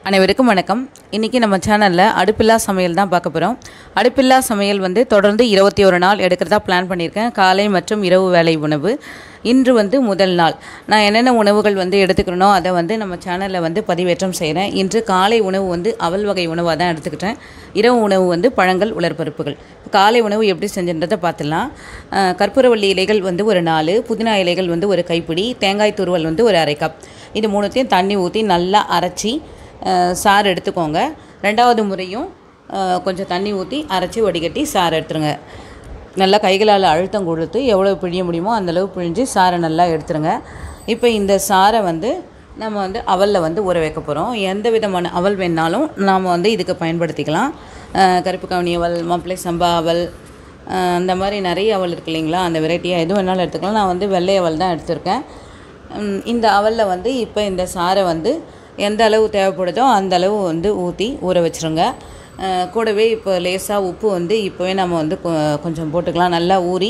அனைவருக்கும் வணக்கம் இன்றைக்கி நம்ம சேனலில் அடுப்பில்லா சமையல் தான் பார்க்க போகிறோம் அடுப்பில்லா சமையல் வந்து தொடர்ந்து இருபத்தி ஒரு நாள் எடுக்கிறதா பிளான் பண்ணியிருக்கேன் காலை மற்றும் இரவு வேலை உணவு இன்று வந்து முதல் நாள் நான் என்னென்ன உணவுகள் வந்து எடுத்துக்கிறனோ அதை வந்து நம்ம சேனலில் வந்து பதிவேற்றம் செய்கிறேன் இன்று காலை உணவு வந்து அவல் வகை உணவாக தான் எடுத்துக்கிட்டேன் இரவு உணவு வந்து பழங்கள் உலர்பருப்புகள் காலை உணவு எப்படி செஞ்சுன்றதை பார்த்துடலாம் அஹ், கற்பூரவள்ளி இலைகள் வந்து ஒரு நாலு புதினா இலைகள் வந்து ஒரு கைப்பிடி தேங்காய் துருவல் வந்து ஒரு அரை கப் இது மூணுத்தையும் தண்ணி ஊற்றி நல்லா அரைச்சி அஹ், சாறு எடுத்துக்கோங்க ரெண்டாவது முறையும் அஹ், கொஞ்சம் தண்ணி ஊற்றி அரைச்சி வடிகட்டி சாறு எடுத்துருங்க நல்லா கைகளால் அழுத்தம் கொடுத்து எவ்வளோ பிழிய முடியுமோ அந்தளவு பிழிஞ்சு சாறை நல்லா எடுத்துருங்க இப்போ இந்த சாறை வந்து நம்ம வந்து அவலில் வந்து ஊற வைக்க போகிறோம் எந்த விதமான அவல் வேணாலும் நாம் வந்து இதுக்கு பயன்படுத்திக்கலாம் அஹ், கருப்பு கவுனி அவல் மாப்பிள்ளை சம்பா அவல் அஹ், அந்த மாதிரி நிறைய அவல் இருக்கு இல்லைங்களா அந்த வெரைட்டியாக எது வேணாலும் எடுத்துக்கலாம் நான் வந்து வெள்ளை அவல் தான் எடுத்திருக்கேன் ம், இந்த அவலில் வந்து இப்போ இந்த சாறை வந்து எந்த அளவு தேவைப்படுதோ அந்த அளவு வந்து ஊற்றி ஊற வச்சுருங்க அஹ், கூடவே இப்போ லேசாக உப்பு வந்து இப்போவே நம்ம வந்து கொ- கொஞ்சம் போட்டுக்கலாம் நல்லா ஊறி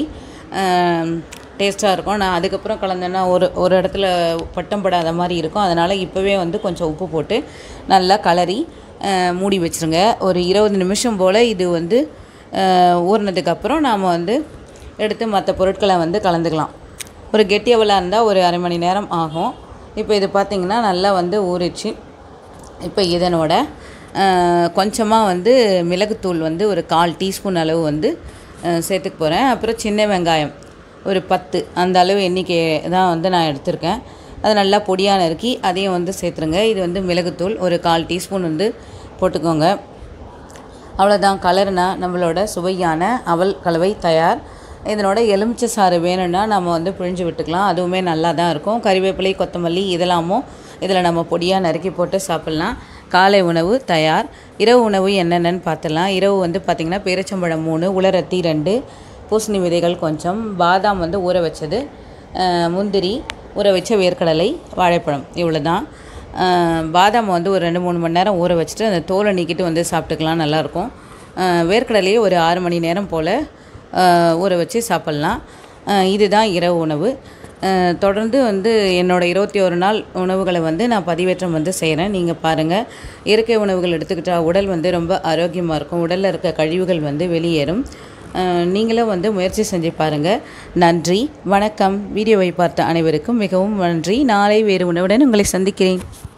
டேஸ்ட்டாக இருக்கும் நான் அதுக்கப்புறம் கலந்தேன்னா ஒரு ஒரு இடத்துல பட்டம் படாத மாதிரி இருக்கும் அதனால் இப்போவே வந்து கொஞ்சம் உப்பு போட்டு நல்லா கலரி அஹ், மூடி வச்சுருங்க ஒரு இருபது நிமிஷம் போல் இது வந்து அஹ், ஊறினதுக்கப்புறம் நாம் வந்து எடுத்து மற்ற பொருட்களை வந்து கலந்துக்கலாம் ஒரு கெட்டி அவலாக இருந்தால் ஒரு அரை மணி நேரம் ஆகும் இப்போ இது பார்த்திங்கன்னா நல்லா வந்து ஊறிச்சு இப்போ இதனோட கொஞ்சமாக வந்து மிளகுத்தூள் வந்து ஒரு கால் டீஸ்பூன் அளவு வந்து அஹ், சேர்த்துக்க போகிறேன் அப்புறம் சின்ன வெங்காயம் ஒரு பத்து அந்த அளவு எண்ணிக்கை தான் வந்து நான் எடுத்திருக்கேன் அதை நல்லா பொடியாக நறுக்கி அதையும் வந்து சேர்த்துருங்க இது வந்து மிளகுத்தூள் ஒரு கால் டீஸ்பூன் வந்து போட்டுக்கோங்க அவ்வளோதான் கலர்னா நம்மளோட சுவையான அவல் கலவை தயார் இதனோட எலுமிச்சை சாறு வேணும்னா நம்ம வந்து பிழிஞ்சு விட்டுக்கலாம் அதுவுமே நல்லா தான் இருக்கும் கறிவேப்பிலை கொத்தமல்லி இதெல்லாமும் இதில் நம்ம பொடியாக நறுக்கி போட்டு சாப்பிட்லாம் காலை உணவு தயார் இரவு உணவு என்னென்னு பார்த்துடலாம் இரவு வந்து பார்த்திங்கன்னா பேரிச்சம்பழம் மூணு உலரத்தி ரெண்டு பூசணி விதைகள் கொஞ்சம் பாதாம் வந்து ஊற வச்சது அஹ், முந்திரி ஊற வச்ச வேர்க்கடலை வாழைப்பழம் இவ்வளோ தான் பாதாம் வந்து ஒரு ரெண்டு மூணு மணி நேரம் ஊற வச்சுட்டு அந்த தோலை நீக்கிட்டு வந்து சாப்பிட்டுக்கலாம் நல்லாயிருக்கும் அஹ், வேர்க்கடலையே ஒரு ஆறு மணி நேரம் போல் ஊற வச்சு சாப்பிட்லாம் அஹ், இதுதான் இரவு உணவு அஹ், தொடர்ந்து வந்து என்னோட இருபத்தி ஒரு நாள் உணவுகளை வந்து நான் பதிவேற்றம் வந்து செய்கிறேன் நீங்கள் பாருங்கள் இயற்கை உணவுகள் எடுத்துக்கிட்டால் உடல் வந்து ரொம்ப ஆரோக்கியமாக இருக்கும் உடலில் இருக்க கழிவுகள் வந்து வெளியேறும் அஹ், நீங்களும் வந்து முயற்சி செஞ்சு பாருங்கள் நன்றி வணக்கம் வீடியோவை பார்த்த அனைவருக்கும் மிகவும் நன்றி நாளை வேறு உணவுடன் உங்களை சந்திக்கிறேன்